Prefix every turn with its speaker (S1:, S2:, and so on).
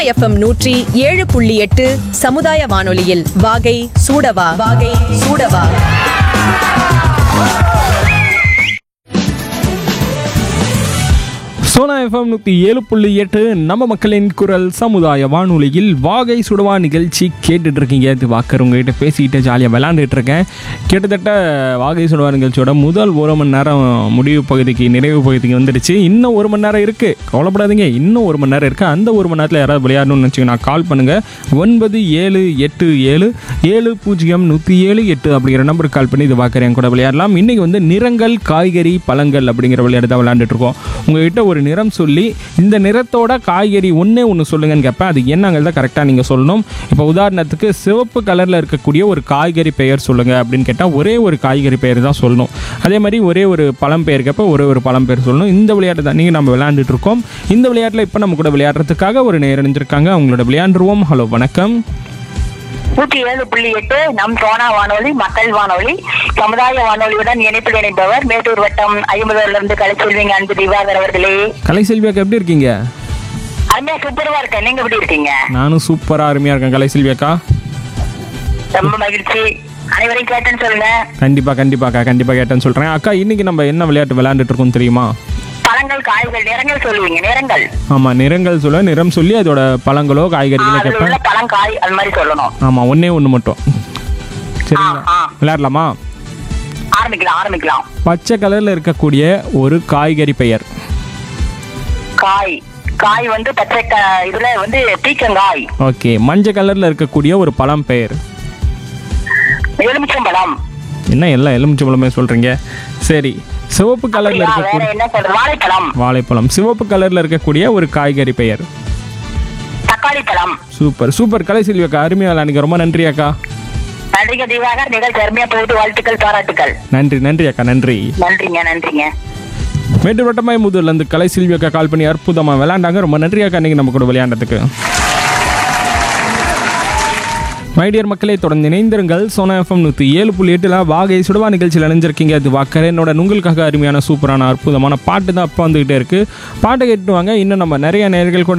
S1: FM நூற்றி ஏழு புள்ளி எட்டு சமுதாய வானொலியில் வாகை சூடவா வாகை சூடவா
S2: சோனா எஃப்எம் நூற்றி ஏழு புள்ளி எட்டு நம்ம மக்களின் குரல் சமுதாய வானொலியில் வாகை சுடுவா நிகழ்ச்சி கேட்டுட்டு இருக்கீங்க இது வாக்கர் உங்ககிட்ட பேசிக்கிட்டு ஜாலியாக விளாண்டுட்டு இருக்கேன் கிட்டத்தட்ட வாகை சுடுவா நிகழ்ச்சியோட முதல் ஒரு மணி நேரம் முடிவு பகுதிக்கு நிறைவு பகுதிக்கு வந்துடுச்சு இன்னும் ஒரு மணி நேரம் இருக்குது கவலைப்படாதீங்க இன்னும் ஒரு மணி நேரம் இருக்குது அந்த ஒரு மணி நேரத்தில் யாராவது விளையாடணும்னு நினச்சிங்கன்னா கால் பண்ணுங்கள் ஒன்பது ஏழு எட்டு ஏழு ஏழு பூஜ்ஜியம் நூற்றி ஏழு எட்டு அப்படிங்கிற நம்பருக்கு கால் பண்ணி இது வாக்கர் என் கூட விளையாடலாம் இன்றைக்கி வந்து நிறங்கள் காய்கறி பழங்கள் அப்படிங்கிற விளையாட்டு தான் விளையாண்டுட்டு இருக்கோம் உங்ககிட்ட ஒரு நிறம் சொல்லி இந்த நிறத்தோட காய்கறி ஒன்றே ஒன்று சொல்லுங்கன்னு கேட்பேன் அது என்னங்கிறத கரெக்டாக நீங்கள் சொல்லணும் இப்போ உதாரணத்துக்கு சிவப்பு கலரில் இருக்கக்கூடிய ஒரு காய்கறி பெயர் சொல்லுங்கள் அப்படின்னு கேட்டால் ஒரே ஒரு காய்கறி பெயர் தான் சொல்லணும் அதே மாதிரி ஒரே ஒரு பழம் பெயர் கேட்ப ஒரே ஒரு பழம் பெயர் சொல்லணும் இந்த விளையாட்டு தான் நீங்கள் நம்ம விளையாண்டுட்டு இருக்கோம் இந்த விளையாட்டில் இப்போ நம்ம கூட விளையாடுறதுக்காக ஒரு நேரம் இணைஞ்சிருக்காங்க அவங்களோட விளையாண்டுருவோம் ஹலோ வணக்கம்
S3: நூற்றி ஏழு புள்ளி எட்டு நம் சோனா வானொலி மக்கள் வானொலி சமுதாய வானொலியுடன் இணைப்பில் இணைப்பவர் மேட்டூர் வட்டம் ஐம்பதுல இருந்து கலைச்செல்விங்க அன்பு திவாகர் அவர்களே
S2: கலைசெல்வியாக்கா எப்படி இருக்கீங்க
S3: அருமையா சூப்பரவா இருக்கேன் நீங்க எப்படி இருக்கீங்க
S2: நானும் சூப்பராக அருமையாக இருக்கேன் கலைசெல்வியாக்கா
S3: ரொம்ப மகிழ்ச்சி அனைவரையும் கேட்டேன்னு சொல்லுங்க
S2: கண்டிப்பாக கண்டிப்பாக்கா கண்டிப்பாக கேட்டேன்னு சொல்கிறேன் அக்கா இன்னைக்கு நம்ம என்ன விளையாட்டு விளையாண்டுட்டு இருக்கோம் தெரியுமா
S3: பழங்கள் காய்கள் நிறங்கள் சொல்லுவீங்க நிறங்கள்
S2: ஆமாம் நிறங்கள் சொல்ல நிறம் சொல்லி அதோட பழங்களோ காய்கறிகளோ
S3: அதுல
S2: கேட்பேன்
S3: உள்ள பழம் காய் அது மாதிரி சொல்லணும்
S2: ஆமாம் ஒன்றே ஒன்று மட்டும் சரிங்களா
S3: ஆ, ஆ.
S2: விளையாடலாமா
S3: ஆரம்பிக்கலாம் ஆரம்பிக்கலாம்
S2: பச்சை கலரில் இருக்கக்கூடிய ஒரு காய்கறி பெயர்
S3: காய் காய் வந்து பச்சை க- இதுல வந்து பீக்கங்காய்
S2: ஓகே மஞ்சள் கலரில் இருக்கக்கூடிய ஒரு பழம் பெயர்
S3: எலுமிச்சம்பழம்
S2: என்ன எல்லாம் எலுமிச்சம்பழமே சொல்கிறீங்க சரி சிவப்பு கலரில்
S3: அப்படியா? வேற
S2: இருக்கக்கூடிய
S3: என்ன சொல்றது வாழைப்பழம்
S2: வாழைப்பழம் சிவப்பு கலரில் இருக்கக்கூடிய ஒரு காய்கறி பெயர்
S3: தக்காளி பழம்
S2: சூப்பர் சூப்பர் கலை செல்வியக்கா அருமையாக விளையாடுங்க ரொம்ப நன்றி அக்கா
S3: நன்றிங்க திவாகர் நிகழ்ச்சி அருமையா போயிட்டு வாழ்த்துக்கள் பாராட்டுக்கள்
S2: நன்றி நன்றி அக்கா நன்றி
S3: நன்றிங்க நன்றிங்க
S2: மேட்டூர் வட்டமாய் முதல்ல கலை செல்வி அக்கா கால் பண்ணி அற்புதமாக விளையாண்டாங்க ரொம்ப நன்றி அக்கா நீங்கள் நம்ம கூட விளையாண்டதுக்கு மைடியர் மக்களே தொடர்ந்து இணைந்திருங்கள் சோனா எஃப்எம் நூற்றி ஏழு புள்ளி எட்டில் வாகை சுடுவா நிகழ்ச்சியில் இணைஞ்சிருக்கீங்க அது வாக்கர் என்னோட உங்களுக்காக அருமையான சூப்பரான அற்புதமான பாட்டு தான் அப்போ வந்துகிட்டே இருக்குது பாட்டை கேட்டுவாங்க இன்னும் நம்ம நிறைய நேர்கள் கூட